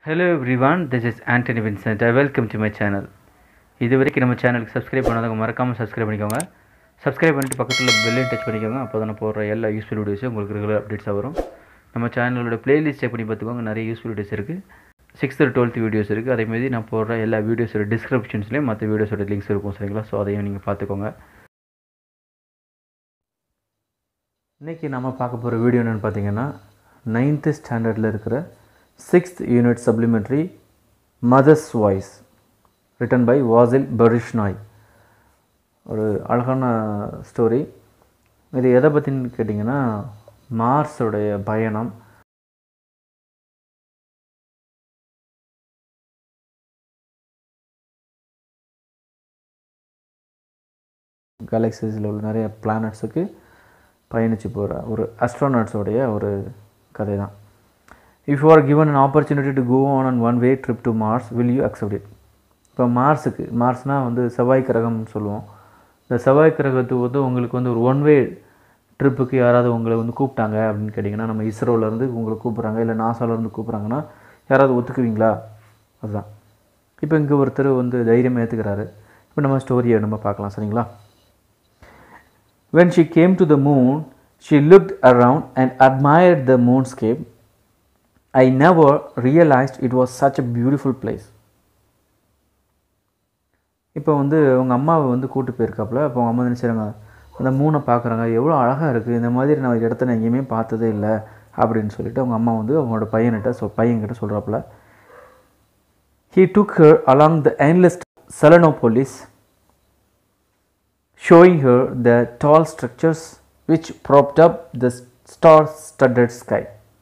Hello everyone this is Antony Vincent I welcome to my channel இது வரைக்கும் நம்ம சேனலுக்கு சப்ஸ்கிரைப் பண்ணாதவங்க மறக்காமல் சப்ஸ்கிரைப் பண்ணிக்கோங்க சப்ஸ்கிரைப் பண்ணிட்டு பக்கத்தில் பெல்லையும் டச் பண்ணிக்கோங்க அப்போ தான் நான் போடுற எல்லா யூஸ்ஃபுல் வீடியோஸும் உங்களுக்கு ரெகுலர் அப்டேட்ஸாக வரும் நம்ம சேனலோட பிளேலிஸ்ட் செக் பண்ணி பார்த்துக்கோங்க நிறைய யூஸ்ஃபுல் வீடியோஸ் இருக்குது சிக்ஸ்த்து டுவெல்த் வீடியோஸ் இருக்குது அதேமாதிரி நான் போடுற எல்லா வீடியோஸோட டிஸ்கிரிப்ஷன்ஸ்லேயும் மற்ற வீடியோஸோட லிங்க்ஸ் இருக்கும் சரிங்களா ஸோ அதையும் நீங்கள் பார்த்துக்கோங்க இன்றைக்கி நம்ம பார்க்க போகிற வீடியோ என்னென்னு பார்த்தீங்கன்னா நைன்த்து ஸ்டாண்டர்டில் இருக்கிற sixth unit supplementary mother's voice written by வாசில் பரிஷ்னாய் ஒரு அழகான ஸ்டோரி இது எதை பற்றின்னு கேட்டிங்கன்னா மார்ஸோடைய பயணம் கேலக்சிஸில் உள்ள நிறைய பிளானட்ஸுக்கு பயணித்து போகிற ஒரு அஸ்ட்ரோனாட்ஸோடைய ஒரு கதை தான் if you are given an opportunity to go on an one way trip to Mars will you accept it இப்போ மார்ஸுக்கு மார்ஸ்னால் வந்து செவ்வாய் கிரகம்னு சொல்லுவோம் இந்த செவ்வாய் கிரகத்துக்கு வந்து உங்களுக்கு வந்து ஒரு ஒன் வே ட்ரிப்புக்கு யாராவது உங்களை வந்து கூப்பிட்டாங்க அப்படின்னு கேட்டிங்கன்னா நம்ம இஸ்ரோலேருந்து உங்களை கூப்பிட்றாங்க இல்லை நாசாலேருந்து கூப்பிட்றாங்கன்னா யாராவது ஒத்துக்குவீங்களா அதுதான் இப்போ இங்கே ஒருத்தர் வந்து தைரியம் ஏற்றுக்கிறாரு இப்போ நம்ம ஸ்டோரியை நம்ம பார்க்கலாம் சரிங்களா When she came to the moon, she looked around and admired the moonscape. I never realized it was such a beautiful place. இப்போ வந்து அவங்க அம்மாவை வந்து கூட்டு போயிருக்காப்புல அப்போ அவங்க அம்மா என்ன செய்கிறாங்க அந்த மூணை பார்க்குறாங்க எவ்வளோ அழகாக இருக்குது இந்த மாதிரி நான் ஒரு இடத்த நான் எங்கேயுமே பார்த்ததே இல்லை அப்படின்னு சொல்லிட்டு அவங்க அம்மா வந்து அவங்களோட பையன்கிட்ட சொ பையன்கிட்ட சொல்கிறாப்புல he took her along the endless Selenopolis showing her the tall structures which propped up the star-studded sky.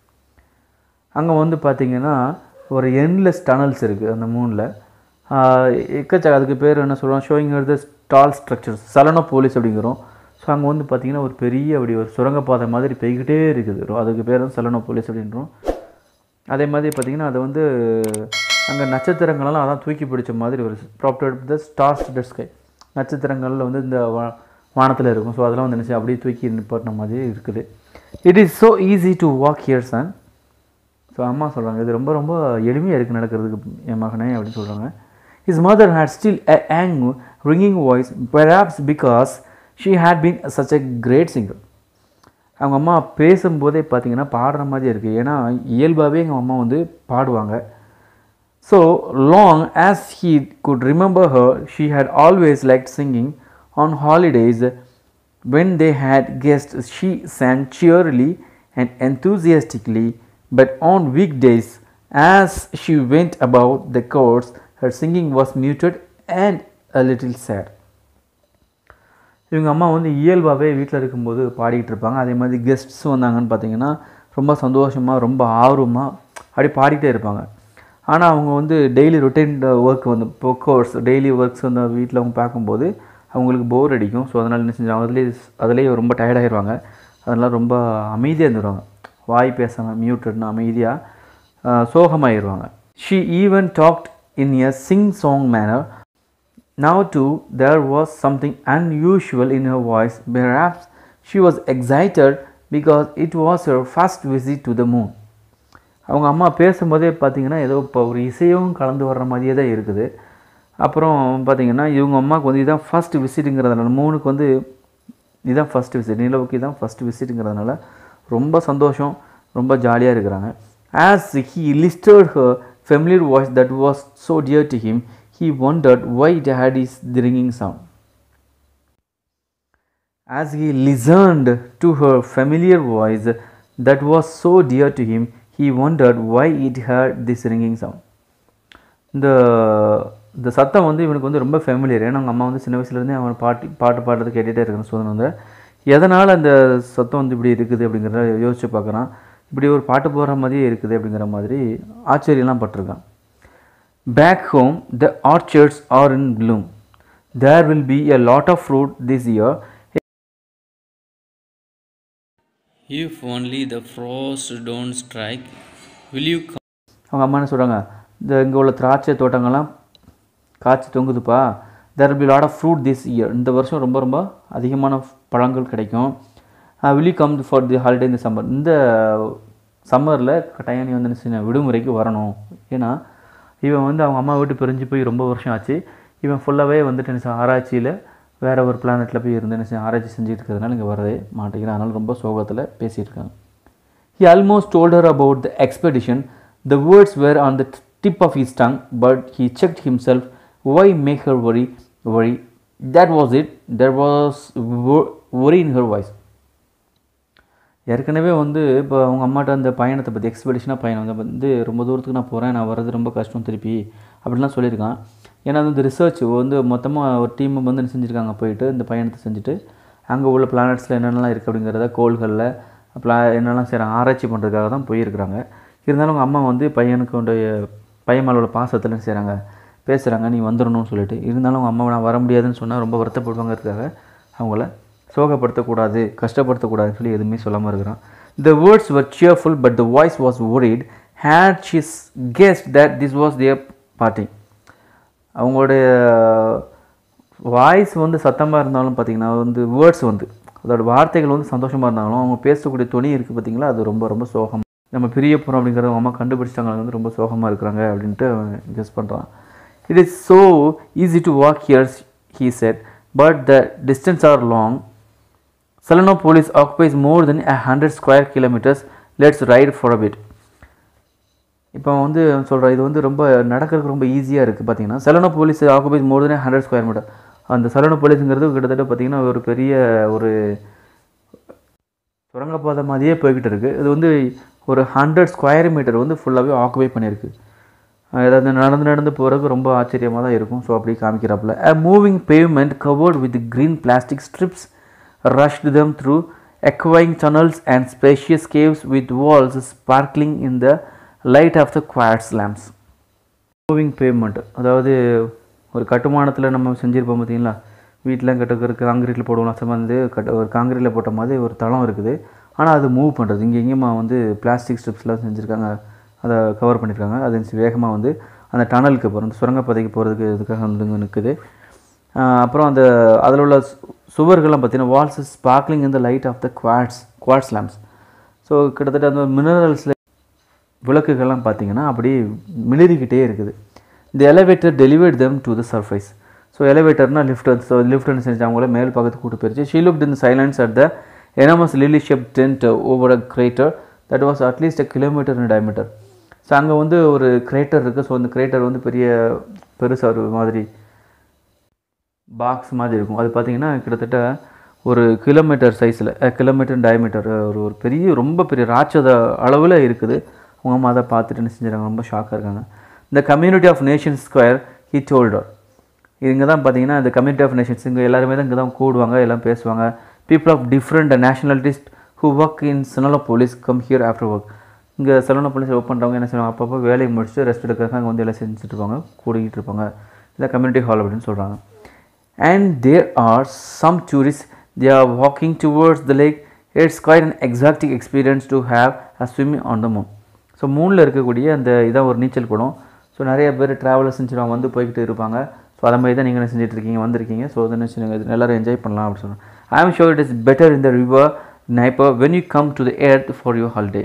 அங்கே வந்து பார்த்திங்கன்னா ஒரு என்லெஸ் டனல்ஸ் இருக்குது அந்த மூணில் எக்கச்சக்க அதுக்கு பேர் என்ன சொல்கிறோம் showing the tall structures Selenopolis அப்படிங்கிறோம் ஸோ அங்கே வந்து பார்த்திங்கன்னா ஒரு பெரிய அப்படி ஒரு சுரங்கப்பாதை மாதிரி போய்கிட்டே இருக்குது அதுக்கு பேர் வந்து சலனோ போலீஸ் அப்படின்றோம் அதே மாதிரி பார்த்திங்கன்னா அது வந்து அங்கே நட்சத்திரங்களெல்லாம் அதான் தூக்கி பிடிச்ச மாதிரி ஒரு propped the star studded sky நட்சத்திரங்களில் வந்து இந்த வா வானத்தில் இருக்கும் ஸோ அதெல்லாம் வந்து நினச்சி அப்படியே தூக்கி நிப்பாட்டின மாதிரி இருக்குது it is so easy to walk here son so அம்மா சொல்கிறாங்க இது ரொம்ப ரொம்ப எளிமையாக இருக்குது நடக்கிறதுக்கு என் மகனே அப்படின்னு சொல்கிறாங்க his mother had still a young ringing voice perhaps because she had been such a great singer அவங்க அம்மா பேசும்போதே பார்த்தீங்கன்னா பாடுற மாதிரி இருக்குது ஏன்னா இயல்பாகவே எங்கள் அம்மா வந்து பாடுவாங்க So long as he could remember her, she had always liked singing. On holidays, when they had guests, she sang cheerily and enthusiastically, but on weekdays, as she went about the courts, her singing was muted and a little sad. இவங்க அம்மா வந்து இயல்பாகவே வீட்டில் இருக்கும்போது பாடிக்கிட்டு இருப்பாங்க அதே மாதிரி கெஸ்ட்ஸ் வந்தாங்கன்னு பார்த்தீங்கன்னா ரொம்ப சந்தோஷமாக ரொம்ப ஆர்வமாக அப்படி பாடிக்கிட்டே இருப்பாங்க ஆனால் அவங்க வந்து டெய்லி ரொட்டீன் ஒர்க் வந்து இப்போ கோர்ஸ் டெய்லி ஒர்க்ஸ் வந்து வீட்டில் அவங்க பார்க்கும்போது அவங்களுக்கு போர் அடிக்கும் ஸோ அதனால் என்ன செஞ்சாங்க அதுலேயே அதுலேயே ரொம்ப டயர்டாகிடுவாங்க அதனால் ரொம்ப அமைதியாக இருந்துருவாங்க வாய் பேசாமல் மியூட்டட்னு அமைதியாக சோகமாகிடுவாங்க she even talked in a sing song manner now too there was something unusual in her voice perhaps she was excited because it was her first visit to the moon அவங்க அம்மா பேசும்போதே பார்த்தீங்கன்னா ஏதோ இப்போ ஒரு இசையும் கலந்து வர்ற மாதிரியே தான் இருக்குது அப்புறம் பார்த்தீங்கன்னா இவங்க அம்மாவுக்கு வந்து இதுதான் ஃபஸ்ட் விசிட்டுங்கிறதுனால மூணுக்கு வந்து இதுதான் ஃபஸ்ட் விசிட் நிலவுக்கு இதுதான் ஃபஸ்ட் விசிட்டுங்கிறதுனால ரொம்ப சந்தோஷம் ரொம்ப ஜாலியாக இருக்கிறாங்க as he listened her familiar voice that was so dear to him he wondered why it had is the ringing sound as he listened to her familiar voice that was so dear to him he wondered why it heard this ringing sound இந்த இந்த சத்தம் வந்து இவனுக்கு வந்து ரொம்ப familiar ஏன்னா அவங்க அம்மா வந்து சின்ன வயசுலேருந்தே அவன் பாட்டு பாட்டு பாடுறது கேட்டுகிட்டே இருக்கிற சோதனை வந்து எதனால் அந்த சத்தம் வந்து இப்படி இருக்குது அப்படிங்கிறத யோசிச்சு பார்க்குறான் இப்படி ஒரு பாட்டு போகிற மாதிரியே இருக்குது அப்படிங்கிற மாதிரி ஆச்சரியம்லாம் பட்டிருக்கான் back home the orchards are in bloom there will be a lot of fruit this year If only the frost don't strike, will you come? அவங்க அம்மா என்ன சொல்கிறாங்க இந்த இங்கே உள்ள திராட்சை தோட்டங்கள்லாம் காய்ச்சி தொங்குதுப்பா there be lot of fruit this year இந்த வருஷம் ரொம்ப ரொம்ப அதிகமான பழங்கள் கிடைக்கும் will you come for the holiday இந்த சம்மர் இந்த சம்மரில் கட்டாயம் நீ வந்து என்ன செய்யணும் விடுமுறைக்கு வரணும் ஏன்னா இவன் வந்து அவங்க அம்மா வீட்டு பிரிஞ்சு போய் ரொம்ப வருஷம் ஆச்சு இவன் ஃபுல்லாகவே வந்துட்டு என்ன செய்ய ஆராய்ச்சியில் வேறு ஒரு பிளானெட்டில் போய் இருந்து என்ன செய்ய ஆராய்ச்சி செஞ்சுட்டு இருக்கிறதுனால இங்கே வரவே மாட்டேங்கிறான் அதனால் ரொம்ப சோகத்தில் பேசிகிட்டு இருக்காங்க He almost told her about the expedition. The words were on the tip of his tongue, but he checked himself. Why make her worry? Worry. That was it. There was wo- worry in her voice. ஏற்கனவே வந்து இப்போ அவங்க அம்மாட்ட அந்த பயணத்தை பற்றி எக்ஸ்பெடிஷனாக பயணம் வந்து வந்து ரொம்ப தூரத்துக்கு நான் போகிறேன் நான் வர்றது ரொம்ப கஷ்டம் திருப்பி அப்படிலாம் சொல்லியிருக்கான் ஏன்னா அது வந்து ரிசர்ச் வந்து மொத்தமாக ஒரு டீம் வந்து என்ன செஞ்சுருக்காங்க போயிட்டு இந்த பயணத்தை செஞ்சுட்டு அங்கே உள்ள பிளானட்ஸில் என்னென்னலாம் இருக்குது அப்படிங்கிறத கோள்களில் பிளா என்னெல்லாம் செய்கிறாங்க ஆராய்ச்சி பண்ணுறதுக்காக தான் போயிருக்கிறாங்க இருந்தாலும் அவங்க அம்மா வந்து பையனுக்கு உடைய பையன் மேலே உள்ள பாசத்தில் என்ன செய்கிறாங்க பேசுகிறாங்க நீ வந்துடணும்னு சொல்லிட்டு இருந்தாலும் அவங்க அம்மா நான் வர முடியாதுன்னு சொன்னால் ரொம்ப வருத்தப்படுவாங்கிறதுக்காக அவங்கள சோகப்படுத்தக்கூடாது கஷ்டப்படுத்தக்கூடாதுன்னு சொல்லி எதுவுமே சொல்லாமல் இருக்கிறான் the words were cheerful but the voice was worried had she guessed that this was their party அவங்களுடைய வாய்ஸ் வந்து சத்தமாக இருந்தாலும் பார்த்தீங்கன்னா வந்து வேர்ட்ஸ் வந்து அதோட வார்த்தைகள் வந்து சந்தோஷமாக இருந்தாலும் அவங்க பேசக்கூடிய துணி இருக்குது பார்த்தீங்களா அது ரொம்ப ரொம்ப சோகம் நம்ம பிரிய போகிறோம் அப்படிங்கிறத அவங்க அம்மா கண்டுபிடிச்சிட்டாங்க வந்து ரொம்ப சோகமாக இருக்கிறாங்க அப்படின்ட்டு கெஸ் பண்ணுறான் it is so easy to walk here's he said but the distance are long Selenopolis occupies more than a hundred square kilometers. Let's ride for a bit. இப்போ வந்து சொல்கிறேன் இது வந்து ரொம்ப நடக்கிறதுக்கு ரொம்ப ஈஸியாக இருக்குது பார்த்தீங்கன்னா Selenopolis occupies more than hundred square metre அந்த செலனோபோலிஸுங்கிறது கிட்டத்தட்ட பார்த்தீங்கன்னா ஒரு பெரிய ஒரு சுரங்கப்பாதை மாதிரியே போய்கிட்டு இருக்குது இது வந்து ஒரு ஹண்ட்ரட் ஸ்கொயர் மீட்டர் வந்து ஃபுல்லாகவே ஆக்குபை பண்ணியிருக்கு அஹ் ஏதாவது நடந்து நடந்து போகிறதுக்கு ரொம்ப ஆச்சரியமாக தான் இருக்கும் ஸோ அப்படி காமிக்கிறாப்புல a moving pavement covered with green plastic strips rushed them through echoing tunnels and spacious caves with walls sparkling in the light of the quartz lamps moving pavement அதாவது ஒரு கட்டுமானத்தில் நம்ம செஞ்சுருப்போம் பார்த்தீங்களா வீட்டில் கட்டுறதுக்கு காங்கிரீட்டில் போடுவோம் அசம் வந்து கட்ட ஒரு காங்கிரீட்டில் போட்ட மாதிரி ஒரு தளம் இருக்குது ஆனால் அது மூவ் பண்ணுறது இங்கே எங்கேயுமா வந்து பிளாஸ்டிக் ஸ்ட்ரிப்ஸ்லாம் செஞ்சுருக்காங்க அதை கவர் பண்ணியிருக்காங்க அது வேகமாக வந்து அந்த டனலுக்கு போகிற அந்த சுரங்கப்பாதைக்கு போகிறதுக்கு இதுக்காக வந்து இங்கே நிற்குது ஆஹ் அப்புறம் அந்த அதில் உள்ள சு- சுவர்கள்லாம் பார்த்தீங்கன்னா walls sparkling in the light of the quartz quartz lamps so கிட்டத்தட்ட அந்த மினரல்ஸில் விளக்குகள்லாம் பார்த்தீங்கன்னா அப்படியே மிளிரிக்கிட்டே இருக்குது இந்த elevator delivered them to the surface so எலிவேட்டர்னா லிஃப்ட் ஸோ லிஃப்ட் செஞ்சு அவங்கள மேல் பக்கத்துக்கு கூட்டு போயிருச்சு she looked in silence at the enormous lily shape tent over a crater that was at least a kilometre in diameter so அங்கே வந்து ஒரு கிரேட்டர் இருக்குது ஸோ அந்த கிரேட்டர் வந்து பெரிய பெருசாக ஒரு மாதிரி பாக்ஸ் மாதிரி இருக்கும் அது பார்த்தீங்கன்னா கிட்டத்தட்ட ஒரு கிலோமீட்டர் சைஸில் கிலோமீட்டர் டயமீட்டர் ஒரு ஒரு பெரிய ரொம்ப பெரிய ராட்சத அளவில் இருக்குது அவங்க அம்மா அதை பார்த்துட்டு என்ன செஞ்சுறாங்க ரொம்ப ஷாக்காக இருக்காங்க இந்த community of nations square he told her இங்கே தான் பார்த்தீங்கன்னா இந்த கம்யூனிட்டி ஆஃப் நேஷன்ஸ் இங்கே எல்லாருமே தான் இங்கே தான் கூடுவாங்க எல்லாம் பேசுவாங்க people of different nationalities who work in police come here after work இங்கே போலீஸ் ஒர்க் பண்ணுறவங்க என்ன செய்வாங்க அப்பப்போ வேலையை முடிச்சுட்டு ரெஸ்ட் எடுக்கிறதுக்கு அங்கே வந்து எல்லாம் செஞ்சுட்டு இருப்பாங்க கூடிக்கிட்டு இருப்பாங்க இதை கம்யூனிட்டி ஹால் அப்படின்னு சொல்கிறாங்க and there are some tourists they are walking towards the lake it's quite an exotic experience to have a swimming on the moon so மூணில் இருக்கக்கூடிய அந்த இதான் ஒரு நீச்சல் குளம் ஸோ நிறைய பேர் ட்ராவலர் செஞ்சுருவாங்க வந்து போய்கிட்டு இருப்பாங்க ஸோ அதை மாதிரி தான் நீங்கள் என்ன செஞ்சுட்டு இருக்கீங்க வந்திருக்கீங்க ஸோ அதை நினச்சி எல்லோரும் என்ஜாய் பண்ணலாம் அப்படின்னு சொல்கிறேன் I am sure it is better in the river Dnieper when you come to the earth for your holiday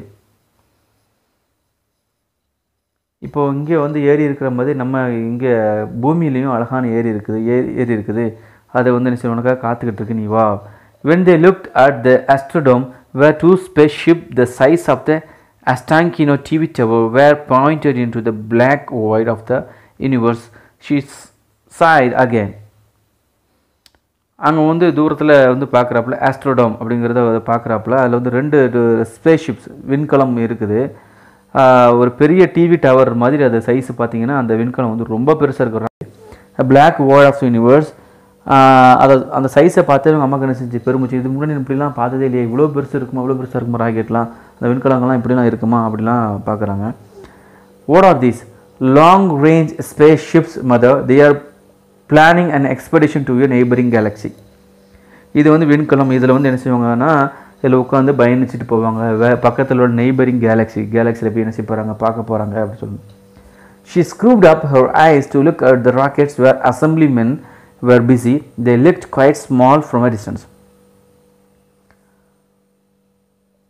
இப்போ இங்கே வந்து ஏரி இருக்கிற மாதிரி நம்ம இங்கே பூமியிலையும் அழகான ஏரி இருக்குது ஏரி ஏரி இருக்குது அதை வந்து என்ன செய்ய உனக்காக காத்துக்கிட்டு இருக்கு நீ வா when they looked at the astrodome where two spaceship the size of the Astankino TV tower were pointed into the black void of the universe she sighed again அங்கே வந்து தூரத்தில் வந்து பார்க்குறாப்புல ஆஸ்ட்ரோடோம் அப்படிங்கிறத பார்க்குறாப்புல அதில் வந்து ரெண்டு ஸ்பேஸ்ஷிப்ஸ் விண்கலம் இருக்குது ஆஹ் ஒரு பெரிய டிவி டவர் மாதிரி அது சைஸ் பார்த்தீங்கன்னா அந்த விண்கலம் வந்து ரொம்ப பெருசாக இருக்கிறாங்க பிளாக் வேர்ல்ட் ஆஃப் யூனிவர்ஸ் அதை அந்த சைஸை பார்த்து அவங்க அம்மாக்கு என்ன செஞ்சு பெருமிச்சு இது முன்னாடி இப்படிலாம் பார்த்ததே இல்லையே இவ்வளோ பெருசு இருக்குமா இவ்வளோ பெருசாக இருக்குமா ராக்கெட்லாம் அந்த விண்கலங்கள்லாம் இப்படிலாம் இருக்குமா அப்படிலாம் பார்க்குறாங்க What are these? Long range spaceships, mother. They are planning an expedition to a neighboring galaxy. இது வந்து விண்கலம் இதில் வந்து என்ன செய்வாங்கன்னா இதில் உட்காந்து பயணிச்சுட்டு போவாங்க வே பக்கத்தில் உள்ள நெய்பரிங் கேலக்ஸி கேலக்ஸியில் போய் என்ன செய்ய போகிறாங்க பார்க்க போகிறாங்க அப்படின்னு சொல்லணும் She scooped up her eyes to look at the rockets where assemblymen were busy. They looked quite small from a distance.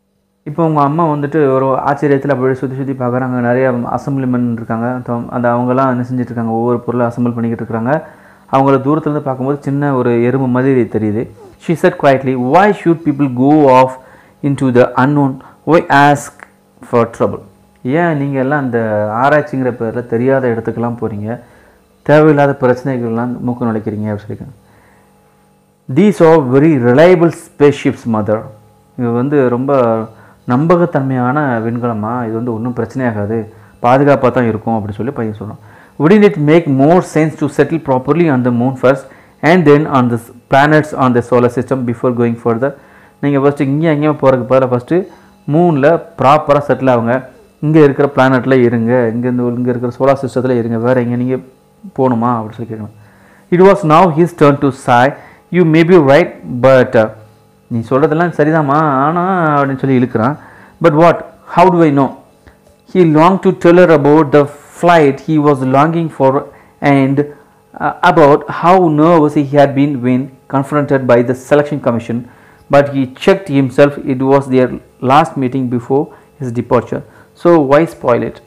இப்போ உங்கள் அம்மா வந்துட்டு ஒரு ஆச்சரியத்தில் அப்படியே சுற்றி சுற்றி பார்க்குறாங்க நிறைய அசம்பிளிமெண்ட் இருக்காங்க தொ- அந்த அவங்கெல்லாம் என்ன செஞ்சுட்டு இருக்காங்க ஒவ்வொரு பொருளை அசம்பிள் பண்ணிக்கிட்டு இருக்காங்க அவங்கள தூரத்துலேருந்து பார்க்கும்போது சின்ன ஒரு எறும்பு மாதிரி தெரியுது she said quietly why should people go off into the unknown why ask for trouble ஏன் நீங்கள் எல்லாம் அந்த ஆராய்ச்சிங்கிற பேரில் தெரியாத இடத்துக்கெல்லாம் போகிறீங்க தேவையில்லாத பிரச்சனைகள்லாம் மூக்கு நுழைக்கிறீங்க அப்படின்னு சொல்லியிருக்காங்க these are very reliable spaceships mother இது வந்து ரொம்ப நம்பகத்தன்மையான விண்கலமா இது வந்து ஒன்றும் பிரச்சனையாகாது பாதுகாப்பாக தான் இருக்கும் அப்படின்னு சொல்லி பையன் சொல்கிறான் wouldn't it make more sense to settle properly on the moon first and then on the s- planets on the solar system before going further நீங்கள் ஃபஸ்ட்டு இங்கே எங்கேயும் போகிறதுக்கு பதிலாக ஃபஸ்ட்டு மூணில் ப்ராப்பராக செட்டில் ஆகுங்க இங்கே இருக்கிற பிளானட்டில் இருங்க இங்கே இந்த இங்கே இருக்கிற சோலார் சிஸ்டத்தில் இருங்க வேறு எங்கே நீங்கள் போகணுமா அப்படின்னு சொல்லி கேட்கணும் it was now his turn to sigh you may be right but நீ சொல்கிறதெல்லாம் சரிதாம்மா ஆனால் அப்படின்னு சொல்லி இழுக்கிறான் but what how do I know he longed to tell her about the flight he was longing for and uh, about how nervous he had been when confronted by the selection commission but he checked himself it was their last meeting before his departure so why spoil it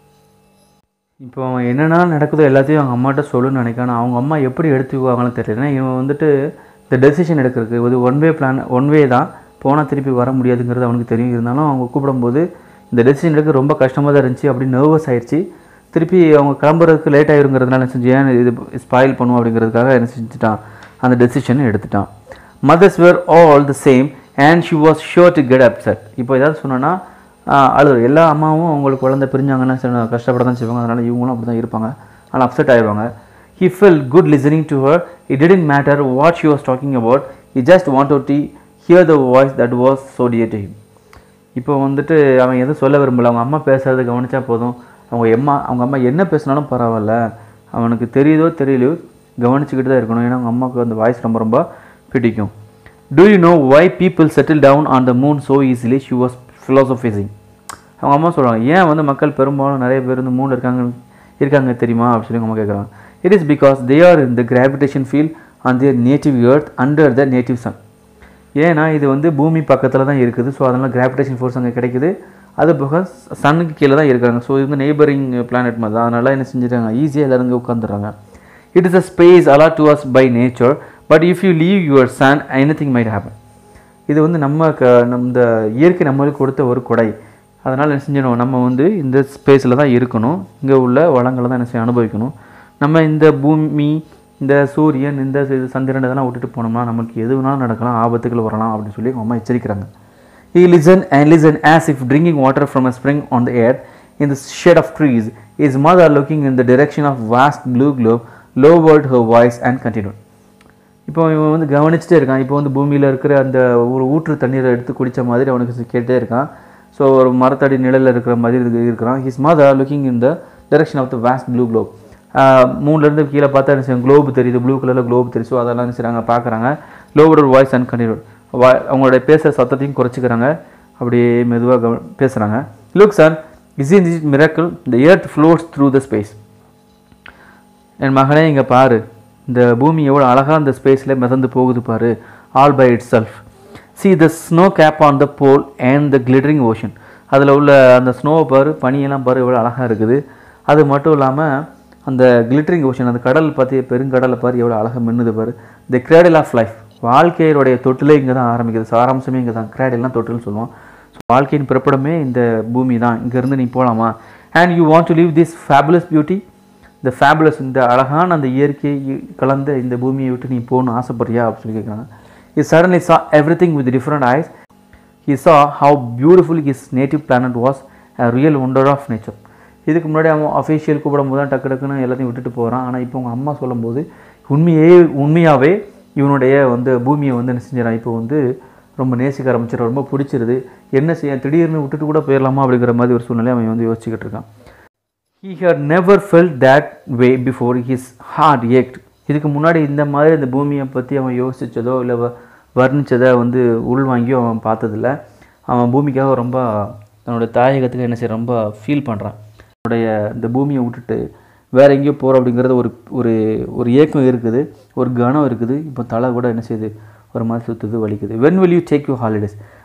இப்போ அவன் என்னென்ன நடக்குதோ எல்லாத்தையும் அவங்க அம்மாட்ட சொல்லுன்னு நினைக்கான அவங்க அம்மா எப்படி எடுத்துக்குவாங்கன்னு தெரியல ஏன்னா இவன் வந்துட்டு இந்த டெசிஷன் எடுக்கிறதுக்கு இது one way plan one way தான் போனால் திருப்பி வர முடியாதுங்கிறது அவனுக்கு தெரியும் இருந்தாலும் அவங்க கூப்பிடும்போது இந்த டெசிஷன் எடுக்க ரொம்ப கஷ்டமாக தான் இருந்துச்சு அப்படி நர்வஸ் ஆயிடுச்சு திருப்பி அவங்க கிளம்புறதுக்கு லேட் ஆயிருங்கிறதுனால என்ன செஞ்சு ஏன் இது ஸ்பாயில் பண்ணும் அப்படிங்கிறதுக்காக என்ன செஞ்சுட்டான் அந்த டெசிஷனை எடுத்துட்டான் mothers were all the same and she was sure to get upset இப்போ ஏதாவது சொன்னோன்னா அழுது எல்லா அம்மாவும் அவங்களுக்கு குழந்தை பிரிஞ்சாங்கன்னா சில கஷ்டப்பட தான் செய்வாங்க அதனால் இவங்களும் அப்படி தான் இருப்பாங்க ஆனால் அப்செட் ஆயிடுவாங்க he felt good listening to her it didn't matter what she was talking about he just wanted to hear the voice that was so dear to him இப்போ வந்துட்டு அவன் எதுவும் சொல்ல விரும்பல அவங்க அம்மா பேசுறதை கவனிச்சா போதும் அவங்க அம்மா அவங்க அம்மா என்ன பேசினாலும் பரவாயில்ல அவனுக்கு தெரியுதோ தெரியலையோ கவனிச்சுக்கிட்டு தான் இருக்கணும் ஏன்னா அவங்க அம்மாவுக்கு அந்த வாய்ஸ் ரொம்ப ரொம்ப பிடிக்கும் do you know why people settle down on the moon so easily she was philosophizing அவங்க அம்மா சொல்கிறாங்க ஏன் வந்து மக்கள் பெரும்பாலும் நிறைய பேர் வந்து மூணில் இருக்காங்க இருக்காங்க தெரியுமா அப்படின்னு சொல்லி அவங்க அம்மா கேட்குறாங்க it is because they are in the gravitation field on their native earth under the native sun ஏன்னா இது வந்து பூமி பக்கத்தில் தான் இருக்குது ஸோ அதனால் கிராவிடேஷன் ஃபோர்ஸ் அங்கே கிடைக்குது அது போக சன்னுக்கு கீழே தான் இருக்காங்க ஸோ இது வந்து நெய்பரிங் பிளானட் மாதிரி தான் அதனால் என்ன செஞ்சுட்டாங்க ஈஸியாக எல்லாரும் இங்கே உட்காந்துடுறாங்க it is a space allot to us by nature but if you leave your son anything might happen இது வந்து நம்ம க நம்ம இந்த இயற்கை நம்மளுக்கு கொடுத்த ஒரு கொடை அதனால் என்ன செஞ்சணும் நம்ம வந்து இந்த ஸ்பேஸில் தான் இருக்கணும் இங்கே உள்ள வளங்களை தான் என்ன செய்ய அனுபவிக்கணும் நம்ம இந்த பூமி இந்த சூரியன் இந்த இது சந்திரன் இதெல்லாம் விட்டுட்டு போனோம்னா நமக்கு எது வேணாலும் நடக்கலாம் ஆபத்துகள் வரலாம் அப்படின்னு சொல்லி அவங்க அம்மா எச்சரிக்கிறாங்க He listened and listened as if drinking water from a spring on the air in the shade of trees. His mother, looking in the direction of vast blue globe, lowered her voice and continued. இப்போ இவன் வந்து கவனிச்சுட்டே இருக்கான் இப்போ வந்து பூமியில் இருக்கிற அந்த ஒரு ஊற்று தண்ணீரை எடுத்து குடித்த மாதிரி அவனுக்கு கேட்டே இருக்கான் ஸோ ஒரு மரத்தடி நிழலில் இருக்கிற மாதிரி இருக்கு- இருக்கிறான் his mother looking in the direction of the vast blue globe மூணுலேருந்து கீழே பார்த்தா என்ன செய்யும் க்ளோப் தெரியுது ப்ளூ கலரில் க்ளோப் தெரியுது ஸோ அதெல்லாம் என்ன செய்கிறாங்க பார்க்குறாங்க லோவர் வாய்ஸ் அண்ட் கண்டினியூட் வா அவங்களுடைய பேசுகிற சத்தத்தையும் குறைச்சிக்கிறாங்க அப்படியே மெதுவாக கவ பேசுகிறாங்க look sir is in is miracle the earth floats through the space என் மகனே இங்கே பாரு இந்த பூமி எவ்வளோ அழகாக அந்த ஸ்பேஸில் மிதந்து போகுது பாரு all by itself see the snow cap on the pole and the glittering ocean அதில் உள்ள அந்த ஸ்னோவை பாரு பனியெல்லாம் பாரு எவ்வளோ அழகாக இருக்குது அது மட்டும் இல்லாமல் அந்த கிளிட்டரிங் ஓஷன் அந்த கடல் பார்த்து பெருங்கடலை பாரு எவ்வளோ அழகாக மின்னுது பாரு த கிரேடல் ஆஃப் லைஃப் வாழ்க்கையினுடைய தொட்டிலே இங்கே தான் ஆரம்பிக்குது சாராம்சமே இங்கே தான் கிரேடல்லாம் தொட்டில்னு சொல்லுவோம் ஸோ வாழ்க்கையின் பிறப்பிடமே இந்த பூமி தான் இங்கேருந்து நீ போகலாமா and you want to leave this fabulous beauty இந்த ஃபேபுலஸ் இந்த அழகான அந்த இயற்கை கலந்த இந்த பூமியை விட்டு நீ போகணும்னு ஆசைப்படுறியா அப்படின்னு சொல்லி கேட்குறாங்க he suddenly saw everything with different eyes he saw how beautiful his native planet was a real wonder of nature இதுக்கு முன்னாடி அவன் அஃபீஷியல் கூப்பிடும்போது தான் டக்கு டக்குன்னு எல்லாத்தையும் விட்டுட்டு போகிறான் ஆனால் இப்போ உங்கள் அம்மா சொல்லும்போது உண்மையே உண்மையாகவே இவனுடைய வந்து பூமியை வந்து என்ன செஞ்சிடறான் இப்போ வந்து ரொம்ப நேசிக்க ஆரம்பிச்சிடும் ரொம்ப பிடிச்சிருது என்ன செய்ய திடீர்னு விட்டுட்டு கூட போயிடலாமா அப்படிங்கிற மாதிரி ஒரு சூழ்நிலை அவன் வந்து யோசிச்சுக்கிட்டு இருக்கான் he had never felt that way before his heart ached இதுக்கு முன்னாடி இந்த மாதிரி இந்த பூமியை பற்றி அவன் யோசிச்சதோ இல்லை வ- வர்ணிச்சதை வந்து உள்வாங்கியோ அவன் பார்த்ததில்ல அவன் பூமிக்காக ரொம்ப தன்னோட தாயகத்துக்கு என்ன செய்ய ரொம்ப ஃபீல் பண்ணுறான் அவனுடைய இந்த பூமியை விட்டுட்டு வேற எங்கேயோ போகிறோம் அப்படிங்கிறது ஒரு ஒரு ஒரு ஏக்கம் இருக்குது ஒரு கனம் இருக்குது இப்போ தலை கூட என்ன செய்யுது ஒரு மாதிரி சுற்றுது வலிக்குது when will you take your holidays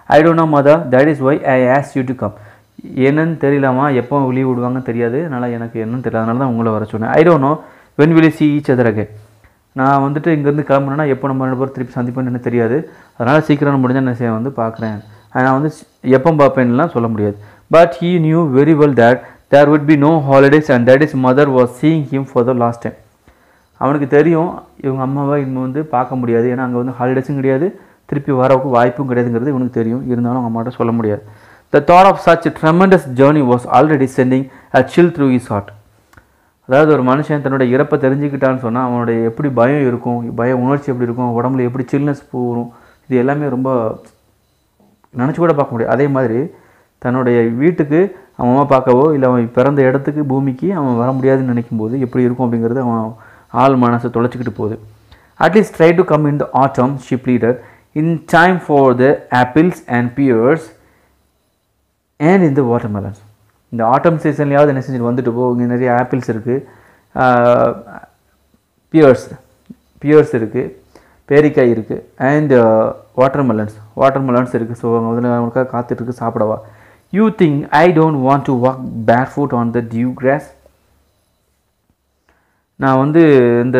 I don't know mother that is why I ask you to come என்னன்னு தெரியலாமா எப்போ லீவ் விடுவாங்கன்னு தெரியாது அதனால் எனக்கு என்னன்னு தெரியல அதனால தான் உங்களை வர சொன்னேன் I don't know when will see each other okay நான் வந்துட்டு இங்கேருந்து கிளம்புனேன்னா எப்போ நம்ம ரெண்டு பேரும் திருப்பி சந்திப்பேன்னு எனக்கு தெரியாது அதனால் சீக்கிரம் முடிஞ்சால் என்ன செய்ய வந்து பார்க்குறேன் நான் வந்து எப்போ பார்ப்பேன்லாம் சொல்ல முடியாது but he knew very well that there would be no holidays and that is mother was seeing him for the last time அவனுக்கு தெரியும் இவங்க அம்மாவை இன்னும் வந்து பார்க்க முடியாது ஏன்னா அங்கே வந்து ஹாலிடேஸும் கிடையாது திருப்பி வரவுக்கு வாய்ப்பும் கிடையாதுங்கிறது இவனுக்கு தெரியும் இருந்தாலும் அவங்க அம்மாட்ட சொல்ல முடியாது the thought of such tremendous journey was already sending a chill through his heart அதாவது ஒரு மனுஷன் தன்னோட இறப்பை தெரிஞ்சுக்கிட்டான்னு சொன்னால் அவனுடைய எப்படி பயம் இருக்கும் பய உணர்ச்சி எப்படி இருக்கும் உடம்புல எப்படி சில்னஸ் போகும் இது எல்லாமே ரொம்ப நினச்சி கூட பார்க்க முடியாது அதே மாதிரி தன்னுடைய வீட்டுக்கு அவன் அம்மா பார்க்கவோ இல்லை அவன் பிறந்த இடத்துக்கு பூமிக்கு அவன் வர முடியாதுன்னு நினைக்கும் போது எப்படி இருக்கும் அப்படிங்கிறது அவன் ஆள் மனசை தொலைச்சிக்கிட்டு போகுது at least try to come in the autumn ship leader in time for the apples and pears and இந்த வாட்டர்மெலன்ஸ் இந்த ஆட்டம் சீசன்லையாவது என்ன செஞ்சுட்டு வந்துட்டு போ இங்கே நிறைய ஆப்பிள்ஸ் இருக்குது பியர்ஸ் பியர்ஸ் இருக்குது பேரிக்காய் இருக்குது அண்ட் வாட்டர்மெலன்ஸ் வாட்டர்மெலன்ஸ் இருக்குது ஸோ அவங்க வந்து அவனுக்காக காத்துட்ருக்கு சாப்பிடவா you think I don't want to walk barefoot on the dew grass நான் வந்து இந்த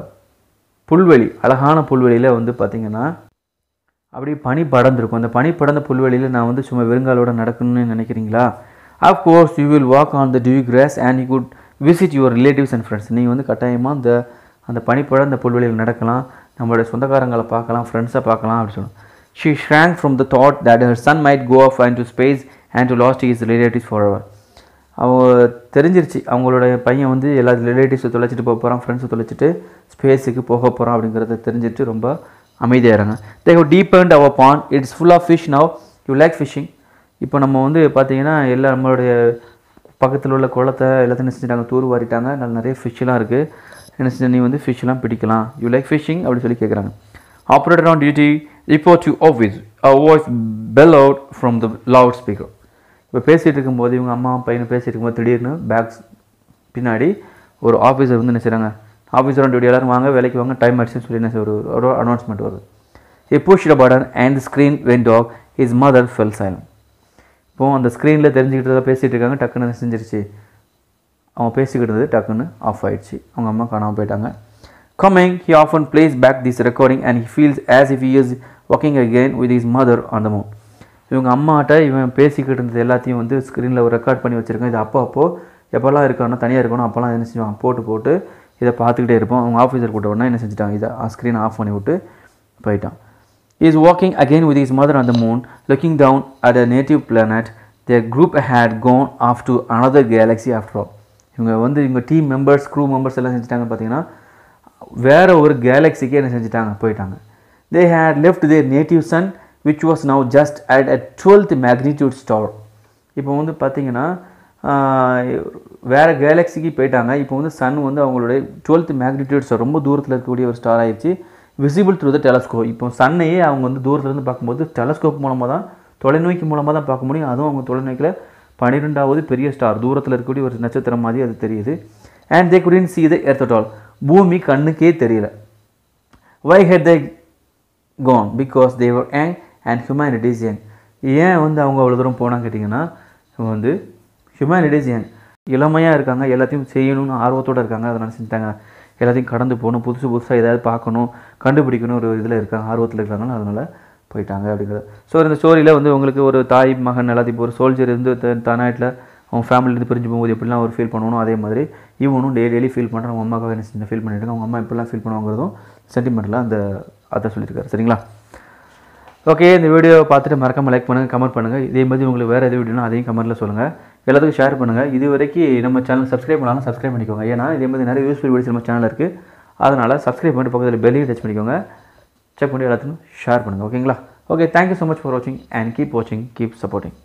புல்வெளி அழகான புல்வெளியில் வந்து பார்த்திங்கன்னா அப்படியே பனி படர்ந்துருக்கும் அந்த பனி படர்ந்த புல்வெளியில் நான் வந்து சும்மா வெறுங்காலோட நடக்கணும்னு நினைக்கிறீங்களா of course you will walk on the dew grass and you could visit your relatives and friends நீங்கள் வந்து கட்டாயமாக அந்த அந்த பனி படர்ந்த புல்வெளியில் நடக்கலாம் நம்மளுடைய சொந்தக்காரங்களை பார்க்கலாம் ஃப்ரெண்ட்ஸை பார்க்கலாம் அப்படின்னு சொல்லணும் she shrank from the thought that her son might go off and to space and to lost his relatives forever அவங்க தெரிஞ்சிருச்சு அவங்களோட பையன் வந்து எல்லா ரிலேட்டிவ்ஸை தொலைச்சிட்டு போக போகிறான் ஃப்ரெண்ட்ஸை தொலைச்சிட்டு ஸ்பேஸுக்கு போக போகிறான் அப்படிங்கிறத தெரிஞ்சிட்டு ரொம்ப அமைதியாகிறாங்க they have depend our pond it's full of fish now you like fishing இப்போ நம்ம வந்து பார்த்தீங்கன்னா எல்லா நம்மளுடைய பக்கத்தில் உள்ள குளத்தை எல்லாத்தையும் என்ன செஞ்சிட்டாங்க தூர் வாரிட்டாங்க நல்ல நிறைய ஃபிஷ்ஷெலாம் இருக்குது என்ன செஞ்ச நீ வந்து ஃபிஷ்ஷெலாம் பிடிக்கலாம் யூ லைக் ஃபிஷிங் அப்படின்னு சொல்லி கேட்குறாங்க operator on duty report you office a voice bell out from the loud speaker இப்போ பேசிகிட்டு இருக்கும்போது இவங்க அம்மா பையனை பேசிகிட்டு இருக்கும்போது திடீர்னு பேக்ஸ் பின்னாடி ஒரு ஆஃபீஸர் வந்து என்ன செய்கிறாங்க ஆஃபீஸர் ஆன் டியூட்டி எல்லாரும் வாங்க வேலைக்கு வாங்க டைம் ஆயிடுச்சுன்னு சொல்லி என்ன செய்ய ஒரு ஒரு அனௌன்ஸ்மெண்ட் வருது he pushed a button and the screen went off his mother fell silent இப்போ அந்த ஸ்க்ரீனில் தெரிஞ்சுக்கிட்டு பேசிகிட்டு இருக்காங்க டக்குன்னு என்ன செஞ்சிருச்சு அவன் பேசிக்கிட்டு இருந்தது டக்குன்னு ஆஃப் ஆயிடுச்சு அவங்க அம்மா காணாமல் போயிட்டாங்க coming he often plays back this recording and he feels as if he is walking again with his mother on the moon இவங்க அம்மாட்ட இவன் பேசிக்கிட்டு இருந்தது எல்லாத்தையும் வந்து ஸ்க்ரீனில் ஒரு ரெக்கார்ட் பண்ணி வச்சுருக்கேன் இது அப்போ அப்போ எப்போல்லாம் இருக்கானோ தனியாக இருக்கணும் அப்போல்லாம் என்ன செய்வான் போட்டு போட்டு இதை பார்த்துக்கிட்டே இருப்போம் அவங்க ஆஃபீஸர் கூட்ட உடனே என்ன செஞ்சுட்டாங்க இதை ஸ்க்ரீனை ஆஃப் பண்ணி விட்டு போயிட்டான் He is walking again with his mother on the moon, looking down at a native planet. Their group had gone off to another galaxy after all. இவங்க வந்து இவங்க டீம் மெம்பர்ஸ் க்ரூ மெம்பர்ஸ் எல்லாம் செஞ்சுட்டாங்க பார்த்தீங்கன்னா வேற ஒரு கேலக்ஸிக்கே என்ன செஞ்சுட்டாங்க போயிட்டாங்க they had left their native sun which was now just at a twelfth magnitude star இப்போ வந்து பார்த்தீங்கன்னா ஆஹ், வேற கேலக்ஸிக்கு போயிட்டாங்க இப்போ வந்து சன் வந்து அவங்களுடைய டுவெல்த் மேக்னிடியூட் ஸ்டார் ரொம்ப தூரத்தில் இருக்கக்கூடிய ஒரு ஸ்டார் ஆயிடுச்சு விசிபிள் த்ரூ த டெலஸ்கோப் இப்போ சன்னையே அவங்க வந்து தூரத்துலேருந்து பார்க்கும்போது டெலஸ்கோப் மூலமாக தான் தொலைநோக்கி மூலமாக தான் பார்க்க முடியும் அதுவும் அவங்க தொலைநோக்கியில் பன்னிரெண்டாவது பெரிய ஸ்டார் தூரத்தில் இருக்கக்கூடிய ஒரு நட்சத்திரம் மாதிரி அது தெரியுது and they couldn't see the earth at all பூமி கண்ணுக்கே தெரியல why had they gone because they were young and humanity is young ஏன் வந்து அவங்க அவ்வளோ தூரம் போனான்னு கேட்டிங்கன்னா இவங்க வந்து humanity is young இளமையாக இருக்காங்க எல்லாத்தையும் செய்யணும்னு ஆர்வத்தோடு இருக்காங்க அதனால செஞ்சுட்டாங்க எல்லாத்தையும் கடந்து போகணும் புதுசு புதுசாக ஏதாவது பார்க்கணும் கண்டுபிடிக்கணும் ஒரு இதில் இருக்காங்க ஆர்வத்தில் இருக்காங்க அதனால் போயிட்டாங்க அப்படிங்கிறது ஸோ இந்த ஸ்டோரியில் வந்து உங்களுக்கு ஒரு தாய் மகன் எல்லாத்தையும் இப்போ ஒரு சோல்ஜர் இருந்து த- தன்னாட்டில் அவங்க ஃபேமிலியிருந்து பிரிஞ்சு போகும்போது எப்படிலாம் ஒரு ஃபீல் பண்ணணும் அதே மாதிரி இவனும் டெய்லி டெய்லி ஃபீல் பண்ணுறான் அவங்க அம்மாக்காக என்ன செஞ்சு ஃபீல் பண்ணிட்டு அவங்க அம்மா எப்படிலாம் ஃபீல் பண்ணுவாங்கிறதும் சென்டிமெண்ட்டில் அந்த அதை சொல்லியிருக்காரு சரிங்களா ஓகே இந்த வீடியோ பார்த்துட்டு மறக்காம லைக் பண்ணுங்கள் கமெண்ட் பண்ணுங்கள் இதே மாதிரி உங்களுக்கு வேறு எது வீடியோனா அதையும் கமெண்ட்டில் சொல்லுங்கள் எல்லாத்துக்கும் ஷேர் பண்ணுங்கள் இது வரைக்கும் நம்ம சேனல் சப்ஸ்கிரைப் பண்ணாலும் சப்ஸ்கிரைப் பண்ணிக்கோங்க ஏன்னா இதே மாதிரி நிறைய யூஸ்ஃபுல் வீடியோஸ் நம்ம சேனலில் இருக்குது அதனால் சப்ஸ்கிரைப் பண்ணிட்டு பக்கத்தில் பெல்லையும் டச் பண்ணிக்கோங்க செக் பண்ணி எல்லாத்துக்கும் ஷேர் பண்ணுங்கள் ஓகேங்களா okay thank you so much for வாட்சிங் அண்ட் கீப் வாட்சிங் கீப் சப்போர்ட்டிங்